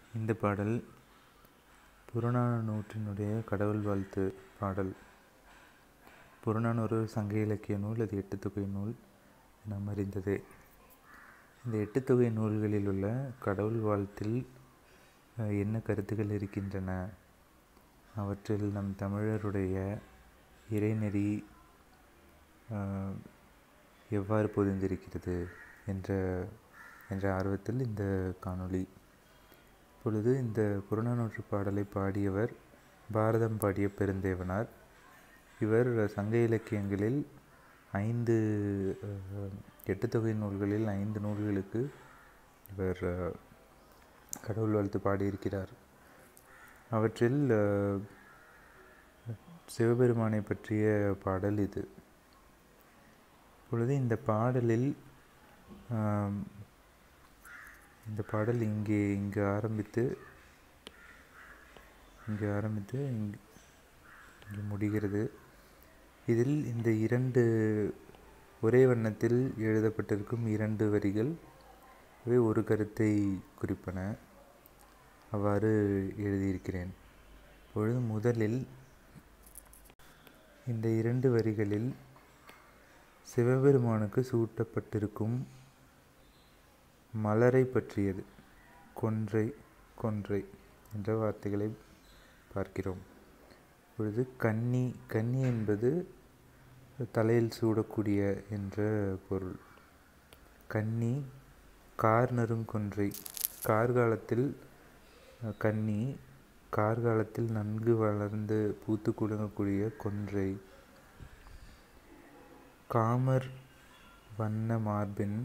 இந்த பாடல் புறநானூற்றினுடைய கடவுள் வாழ்த்து பாடல் புறநானூறு சங்க இலக்கிய நூல் அது எட்டு தொகை நூல் நாம் அறிந்ததே இந்த எட்டு தொகை நூல்களில் உள்ள கடவுள் வாழ்த்தில் அஹ், என்ன கருத்துக்கள் இருக்கின்றன அவற்றில் நம் தமிழருடைய இறைநெறி அஹ், எவ்வாறு பொதிந்திருக்கிறது என்ற என்ற ஆர்வத்தில் இந்த காணொளி இப்பொழுது இந்த புறநானூற்று பாடலை பாடியவர் பாரதம் பாடிய பெருந்தேவனார் இவர் சங்க இலக்கியங்களில் ஐந்து அஹ், எட்டு தொகை நூல்களில் ஐந்து நூல்களுக்கு இவர் அஹ், கடவுள் வாழ்த்து பாடியிருக்கிறார் அவற்றில் அஹ், சிவபெருமானை பற்றிய பாடல் இது இப்பொழுது இந்த பாடலில் ஆம், இந்த பாடல் இங்கே இங்கு ஆரம்பித்து இங்கே ஆரம்பித்து இங்கு இங்கே முடிகிறது இதில் இந்த இரண்டு ஒரே வண்ணத்தில் எழுதப்பட்டிருக்கும் இரண்டு வரிகள் இவை ஒரு கருத்தை குறிப்பன அவ்வாறு எழுதியிருக்கிறேன் இப்பொழுது முதலில் இந்த இரண்டு வரிகளில் சிவபெருமானுக்கு சூட்டப்பட்டிருக்கும் மலரை பற்றியது கொன்றை கொன்றை என்ற வார்த்தைகளை பார்க்கிறோம் இப்பொழுது கன்னி கன்னி என்பது தலையில் சூடக்கூடிய என்ற பொருள் கன்னி கார் நறுங்கொன்றை கார்காலத்தில் அஹ், கன்னி கார்காலத்தில் நன்கு வளர்ந்து பூத்து குலுங்கக்கூடிய கொன்றை காமர் வண்ண மார்பின்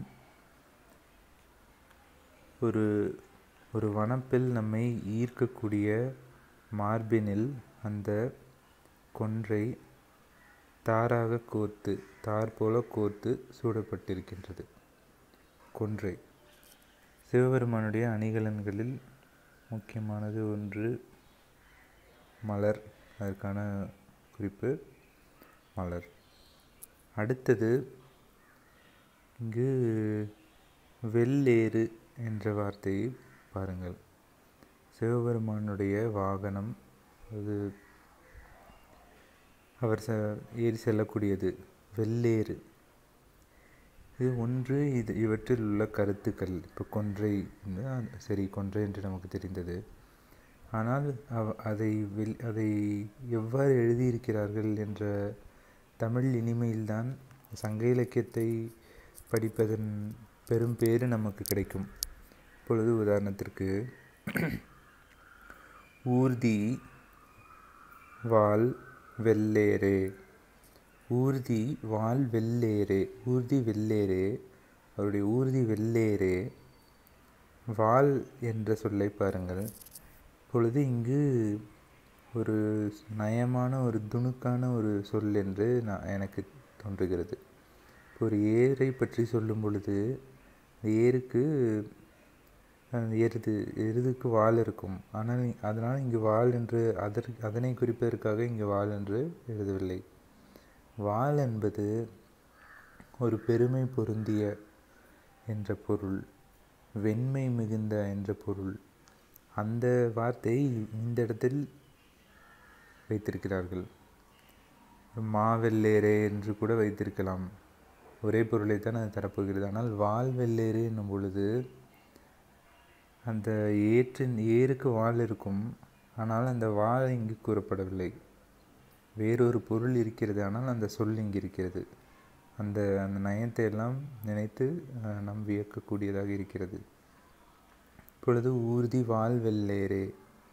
ஒரு ஒரு வனப்பில் நம்மை ஈர்க்கக்கூடிய மார்பினில் அந்த கொன்றை தாராக கோர்த்து தார் போல கோர்த்து சூடப்பட்டிருக்கின்றது கொன்றை சிவபெருமானுடைய அணிகலன்களில் முக்கியமானது ஒன்று மலர் அதற்கான குறிப்பு மலர் அடுத்தது இங்கு வெள்ளேறு என்ற வார்த்தையை பாருங்கள் சிவபெருமானுடைய வாகனம் அது அவர் ச ஏறி செல்லக்கூடியது வெள்ளேறு இது ஒன்று இது இவற்றில் உள்ள கருத்துக்கள் இப்போ கொன்றை வந்து அந்த- சரி கொன்றை என்று நமக்கு தெரிந்தது ஆனால் அவ- அதை வெல் அதை எவ்வாறு எழுதியிருக்கிறார்கள் என்ற தமிழ் இனிமையில்தான் சங்க இலக்கியத்தை படிப்பதன் பெரும் பேறு நமக்கு கிடைக்கும் இப்பொழுது உதாரணத்திற்கு ஊர்தி வால் வெள்ளேரே ஊர்தி வால் வெள்ளேரே ஊர்தி வெள்ளேரே அவருடைய ஊர்தி வெள்ளேரே வால் என்ற சொல்லை பாருங்கள் இப்பொழுது இங்கு ஒரு நயமான ஒரு துணுக்கான ஒரு சொல் என்று நான் எனக்கு தோன்றுகிறது ஒரு ஏரை பற்றி சொல்லும் பொழுது அந்த ஏருக்கு அந்த எருது எருதுக்கு வால் இருக்கும் ஆனால் இ- அதனால் இங்கு வால் என்று அதற்கு அதனை குறிப்பதற்காக இங்கு வால் என்று எழுதவில்லை வால் என்பது ஒரு பெருமை பொருந்திய என்ற பொருள் வெண்மை மிகுந்த என்ற பொருள் அந்த வார்த்தை இந்த இடத்தில் வைத்திருக்கிறார்கள் மாவெள்ளேரே என்று கூட வைத்திருக்கலாம் ஒரே பொருளை தான் அது தரப்போகிறது ஆனால் வால் வெள்ளேறு என்னும் பொழுது அந்த ஏற்றின் ஏருக்கு வால் இருக்கும் ஆனால் அந்த வால் இங்கு கூறப்படவில்லை வேறொரு பொருள் இருக்கிறது ஆனால் அந்த சொல் இங்கு இருக்கிறது அந்த அந்த நயத்தை எல்லாம் நினைத்து அஹ், நாம் வியக்கக்கூடியதாக இருக்கிறது இப்பொழுது ஊர்தி வால் வெள்ளேரே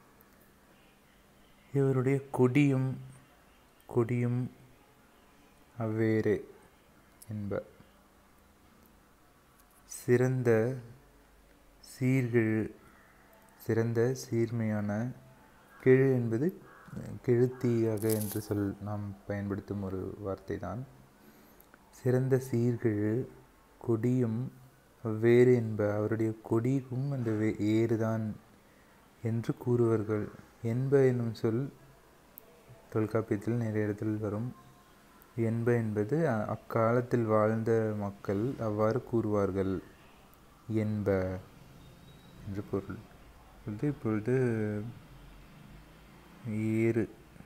இவருடைய கொடியும் கொடியும் அவ்வேறே என்ப சிறந்த சீர்கெழு சிறந்த சீர்மையான கெழு என்பது அஹ், கெழுத்தியாக என்று சொல் நாம் பயன்படுத்தும் ஒரு வார்த்தை தான் சிறந்த சீர்கெழு கொடியும் வேறு என்ப அவருடைய கொடியும் அந்த வே- ஏறுதான் என்று கூறுவார்கள் என்ப என்னும் சொல் தொல்காப்பியத்தில் நிறைய இடத்தில் வரும் என்ப என்பது அ- அக்காலத்தில் வாழ்ந்த மக்கள் அவ்வாறு கூறுவார்கள் என்ப என்று பொருள் வந்து இப்பொழுது ஏறு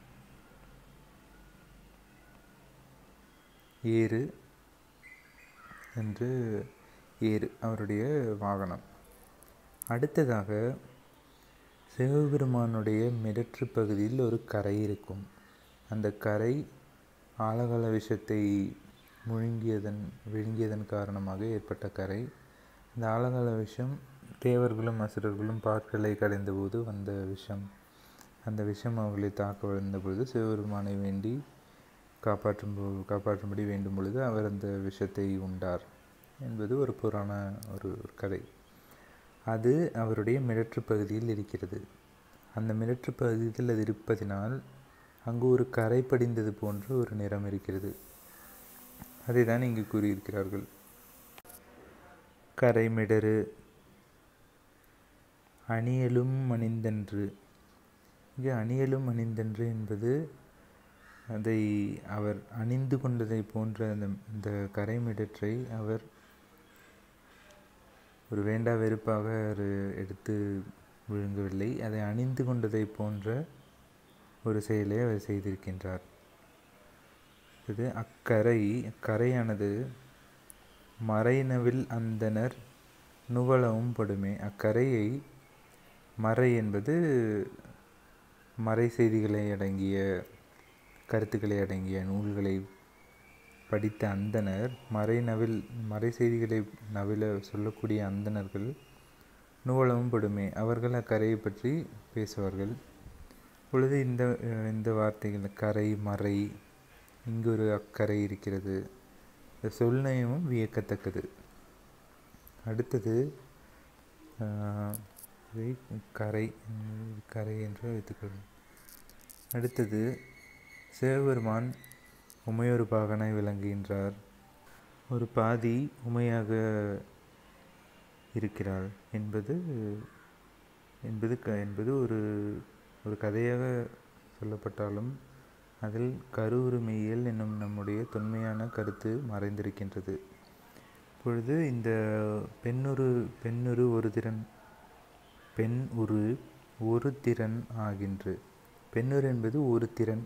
ஏறு என்று ஏறு அவருடைய வாகனம் அடுத்ததாக சிவபெருமானுடைய மிடற்று பகுதியில் ஒரு கரை இருக்கும் அந்த கரை ஆலகால விஷத்தை முழுங்கியதன் விழுங்கியதன் காரணமாக ஏற்பட்ட கரை அந்த ஆலகால விஷம் தேவர்களும் அசுரர்களும் பாற்களை கடைந்தபோது வந்த விஷம் அந்த விஷம் அவர்களை தாக்க விழுந்தபொழுது சிவபெருமானை வேண்டி காப்பாற்றும் போ- காப்பாற்றும்படி வேண்டும் பொழுது அவர் அந்த விஷத்தை உண்டார் என்பது ஒரு புராண ஒரு ஒரு கதை அது அவருடைய மிடற்று பகுதியில் இருக்கிறது அந்த மிடற்று பகுதியில் அது இருப்பதினால் அங்கு ஒரு கரை படிந்தது போன்ற ஒரு நிறம் இருக்கிறது அதை தான் இங்கு கூறியிருக்கிறார்கள் கரைமிடறு அணியலும் அணிந்தன்று இங்கே அணியலும் அணிந்தன்று என்பது அதை அவர் அணிந்து கொண்டதை போன்ற அந்த இந்த கரைமிடற்றை அவர் ஒரு வேண்டா வெறுப்பாக ஒரு எடுத்து விழுங்கவில்லை அதை அணிந்து கொண்டதை போன்ற ஒரு செயலை அவர் செய்திருக்கின்றார் இது அக்கரை கரையானது மறைநவில் அந்தனர் நுவலவும் படுமே அக்கரையை மறை என்பது மறை செய்திகளை அடங்கிய கருத்துக்களை அடங்கிய நூல்களை படித்த அந்தணர் மறைநவில் மறை செய்திகளை நவில சொல்லக்கூடிய அந்தணர்கள் நுவலவும் படுமே அவர்கள் அக்கரையை பற்றி பேசுவார்கள் பொழுது இந்த அஹ், இந்த வார்த்தைகள் கரை மறை இங்கு ஒரு அக்கறை இருக்கிறது இந்த சொல்நயமும் வியக்கத்தக்கது அடுத்தது ஆஹ், இதை கரை உம், கரை என்று வைத்துக்கொள்ளும் அடுத்தது சிவபெருமான் உமையொரு பாகனாய் விளங்குகின்றார் ஒரு பாதி உமையாக இருக்கிறாள் என்பது என்பது க என்பது ஒரு ஒரு கதையாக சொல்லப்பட்டாலும் அதில் கருவுரிமையியல் என்னும் நம்முடைய தொன்மையான கருத்து மறைந்திருக்கின்றது இப்பொழுது இந்த பெண்ணுரு பெண்ணுரு ஒரு திறன் பெண் உரு ஒரு திறன் ஆகின்று பெண்ணுரு என்பது ஒரு திறன்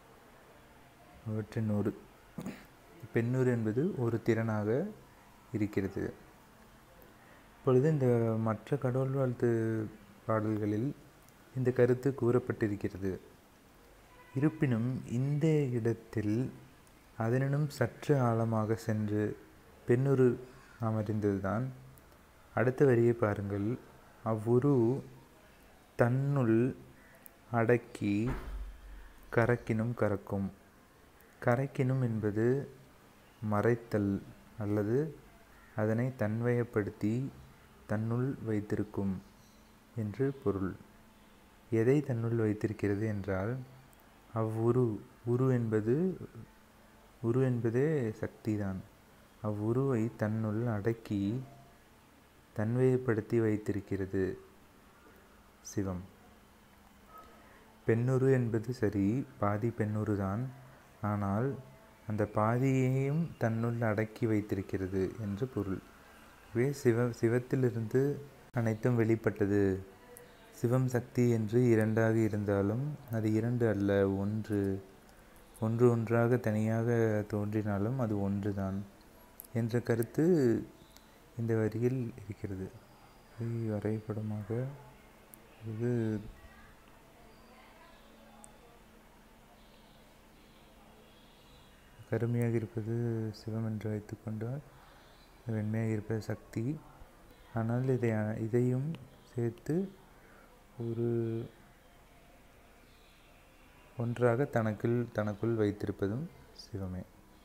அவற்றின் ஒரு பெண்ணுரு என்பது ஒரு திறனாக இருக்கிறது இப்பொழுது இந்த மற்ற கடவுள் வாழ்த்து பாடல்களில் இந்த கருத்து கூறப்பட்டிருக்கிறது இருப்பினும் இந்த இடத்தில் அதனினும் சற்று ஆழமாக சென்று பெண்ணுரு அமர்ந்ததுதான் அடுத்த வரியை பாருங்கள் அவ்வுரு தன்னுள் அடக்கி கரக்கினும் கறக்கும் கரைக்கினும் என்பது மறைத்தல் அல்லது அதனை தன்வயப்படுத்தி தன்னுள் வைத்திருக்கும் என்று பொருள் எதை தன்னுள் வைத்திருக்கிறது என்றால் அவ்வுரு உரு என்பது உரு என்பதே சக்திதான் அவ்வுருவை தன்னுள் அடக்கி தன்வயப்படுத்தி வைத்திருக்கிறது சிவம் பெண்ணுரு என்பது சரி பாதி பெண்ணுரு தான் ஆனால் அந்த பாதியையும் தன்னுள் அடக்கி வைத்திருக்கிறது என்று பொருள் இதுவே சிவ சிவத்திலிருந்து அனைத்தும் வெளிப்பட்டது சிவம் சக்தி என்று இரண்டாக இருந்தாலும் அது இரண்டு அல்ல ஒன்று ஒன்று ஒன்றாக தனியாக தோன்றினாலும் அது ஒன்றுதான் என்ற கருத்து இந்த வரியில் இருக்கிறது இது வரைபடமாக இது கருமையாக இருப்பது சிவம் என்று வைத்துக்கொண்டால் வெண்மையாக இருப்பது சக்தி ஆனால் இதை இதையும் சேர்த்து ஒரு ஒன்றாக தனக்குள் தனக்குள் வைத்திருப்பதும் சிவமே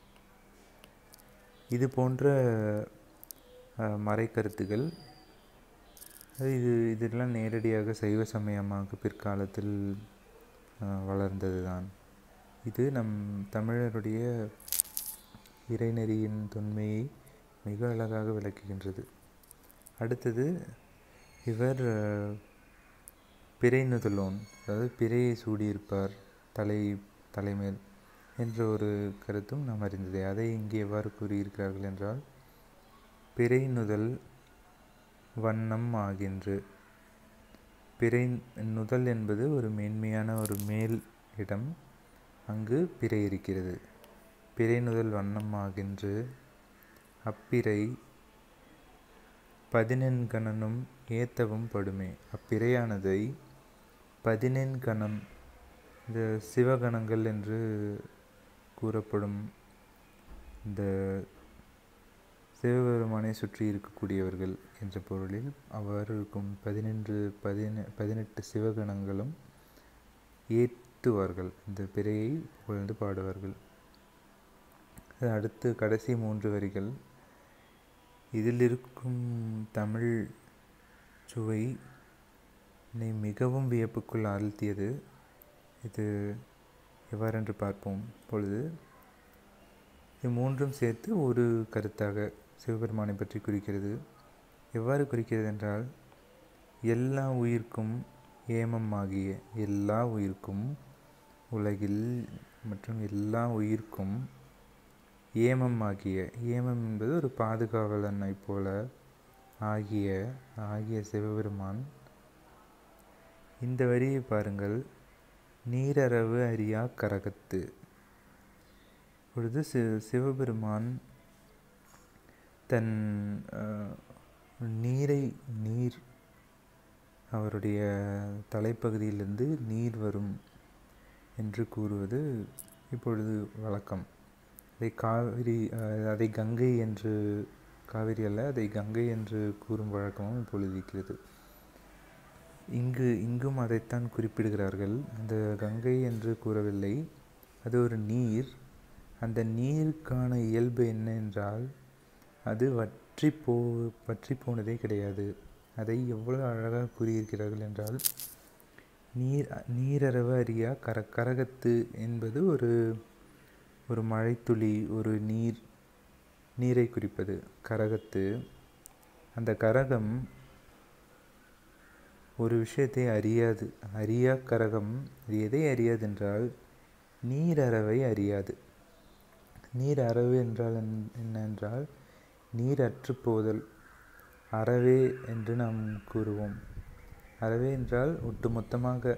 இது போன்ற அஹ், மறைக்கருத்துகள் அது இது இதெல்லாம் நேரடியாக சைவ சமயமாக பிற்காலத்தில் அஹ், வளர்ந்ததுதான் இது நம் தமிழருடைய இறைநெறியின் தொன்மையை மிக அழகாக விளக்குகின்றது அடுத்தது இவர் அஹ், பிறை நுதலோன் அதாவது பிறையை சூடியிருப்பார் தலை தலைமேல் என்ற ஒரு கருத்தும் நாம் அறிந்ததே அதை இங்கே எவ்வாறு கூறியிருக்கிறார்கள் என்றால் பிறை நுதல் வண்ணம் ஆகின்று பிறை நுதல் என்பது ஒரு மேன்மையான ஒரு மேல் இடம் அங்கு பிறை இருக்கிறது பிறை நுதல் வண்ணமாகின்று அப்பிறை பதினெண்கணனும் ஏத்தவும் படுமே அப்பிறையானதை பதினெண்கணம் இந்த சிவகணங்கள் என்று கூறப்படும் இந்த சிவபெருமானை சுற்றி இருக்கக்கூடியவர்கள் என்ற பொருளில் அவ்வாறு இருக்கும் பதினென்று பதினெ பதினெட்டு சிவகணங்களும் ஏற்றுவார்கள் இந்த பிறையை புகழ்ந்து பாடுவார்கள் அது அடுத்து கடைசி மூன்று வரிகள் இதில் இருக்கும் தமிழ் சுவை என்னை மிகவும் வியப்புக்குள் ஆழ்த்தியது இது எவ்வாறென்று பார்ப்போம் பொழுது இது மூன்றும் சேர்த்து ஒரு கருத்தாக சிவபெருமானை பற்றி குறிக்கிறது எவ்வாறு குறிக்கிறது என்றால் எல்லா உயிர்க்கும் ஏமம் ஆகிய எல்லா உயிர்க்கும் உலகில் மற்றும் எல்லா உயிர்க்கும் ஏமம் ஆகிய ஏமம் என்பது ஒரு பாதுகாவலனை போல ஆகிய ஆகிய சிவபெருமான் இந்த வரியை பாருங்கள் நீரறவு அறியா கரகத்து பொழுது சி சிவபெருமான் தன் நீரை நீர் அவருடைய தலைப்பகுதியிலிருந்து நீர் வரும் என்று கூறுவது இப்பொழுது வழக்கம் அதை காவிரி அதை கங்கை என்று காவிரி அல்ல அதை கங்கை என்று கூறும் வழக்கமும் இப்பொழுது இருக்கிறது இங்கு இங்கும் அதைத்தான் குறிப்பிடுகிறார்கள் அந்த கங்கை என்று கூறவில்லை அது ஒரு நீர் அந்த நீருக்கான இயல்பு என்ன என்றால் அது வற்றி போ வற்றி போனதே கிடையாது அதை எவ்வளவு அழகாக கூறியிருக்கிறார்கள் என்றால் நீர் நீரறவ அறியா கர கரகத்து என்பது ஒரு ஒரு மழைத்துளி ஒரு நீர் நீரை குறிப்பது கரகத்து அந்த கரகம் ஒரு விஷயத்தை அறியாது அறியா கரகம் அது எதை அறியாது என்றால் நீர் அறவை அறியாது நீர் அறவு என்றால் என்ன என்றால் நீர் அற்றுப்போதல் அறவே என்று நாம் கூறுவோம் அறவே என்றால் ஒட்டுமொத்தமாக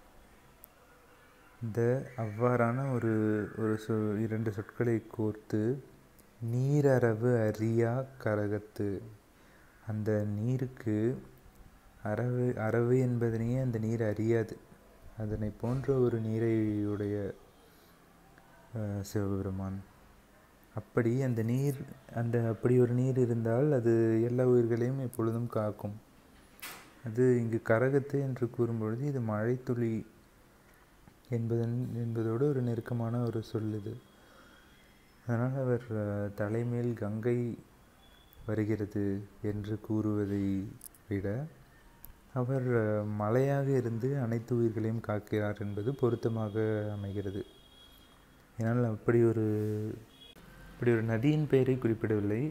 இந்த அவ்வாறான ஒரு ஒரு சொ இரண்டு சொற்களை கோர்த்து நீரறவு அறியா கரகத்து அந்த நீருக்கு அறவு அறவு என்பதனையே அந்த நீர் அறியாது அதனை போன்ற ஒரு நீரை உடைய சிவபெருமான் அப்படி அந்த நீர் அந்த அப்படி ஒரு நீர் இருந்தால் அது எல்லா உயிர்களையும் எப்பொழுதும் காக்கும் அது இங்கு கரகத்து என்று கூறும்பொழுது இது மழைத்துளி என்பதன் என்பதோடு ஒரு நெருக்கமான ஒரு சொல் இது அதனால் அவர் தலைமேல் கங்கை வருகிறது என்று கூறுவதை விட அவர் மலையாக இருந்து அனைத்து உயிர்களையும் காக்கிறார் என்பது பொருத்தமாக அமைகிறது ஏன்னால் அப்படி ஒரு இப்படி ஒரு நதியின் பெயரை குறிப்பிடவில்லை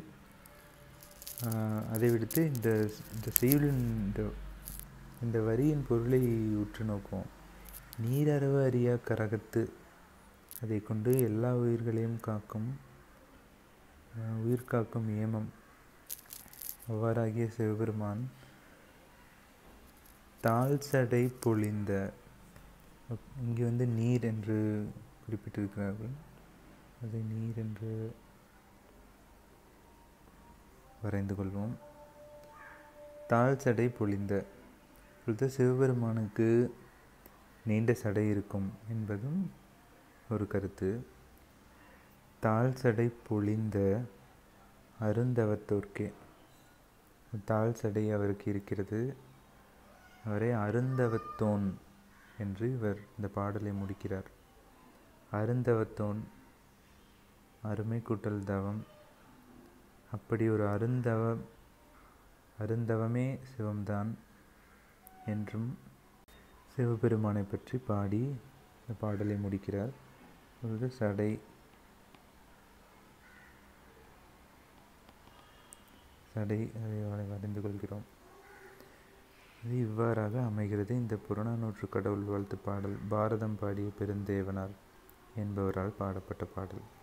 அதை விடுத்து இந்த இந்த செய்யுளின் இந்த இந்த வரியின் பொருளை உற்று நோக்குவோம் நீரறவு அறியா கரகத்து அதை கொண்டு எல்லா உயிர்களையும் காக்கும் உயிர் காக்கும் ஏமம் அவ்வாறாகிய சிவபெருமான் தாழ் சடை பொழிந்த இங்கே வந்து நீர் என்று குறிப்பிட்டிருக்கிறார்கள் அதை நீர் என்று வரைந்து கொள்வோம் தாழ் சடை பொழிந்த பொழுது சிவபெருமானுக்கு நீண்ட சடை இருக்கும் என்பதும் ஒரு கருத்து தாழ் சடை பொழிந்த அருந்தவத்தோர்க்கே தாழ் சடை அவருக்கு இருக்கிறது அவரை அருந்தவத்தோன் என்று இவர் இந்த பாடலை முடிக்கிறார் அருந்தவத்தோன் அருமை கூட்டல் தவம் அப்படி ஒரு அருந்தவம் அருந்தவமே சிவம்தான் என்றும் சிவபெருமானை பற்றி பாடி இந்த பாடலை முடிக்கிறார் ஒரு சடை சடை அதை அறிந்து கொள்கிறோம் இது இவ்வாறாக அமைகிறது இந்த புறநானூற்று கடவுள் வாழ்த்து பாடல் பாரதம் பாடிய பெருந்தேவனார் என்பவரால் பாடப்பட்ட பாடல்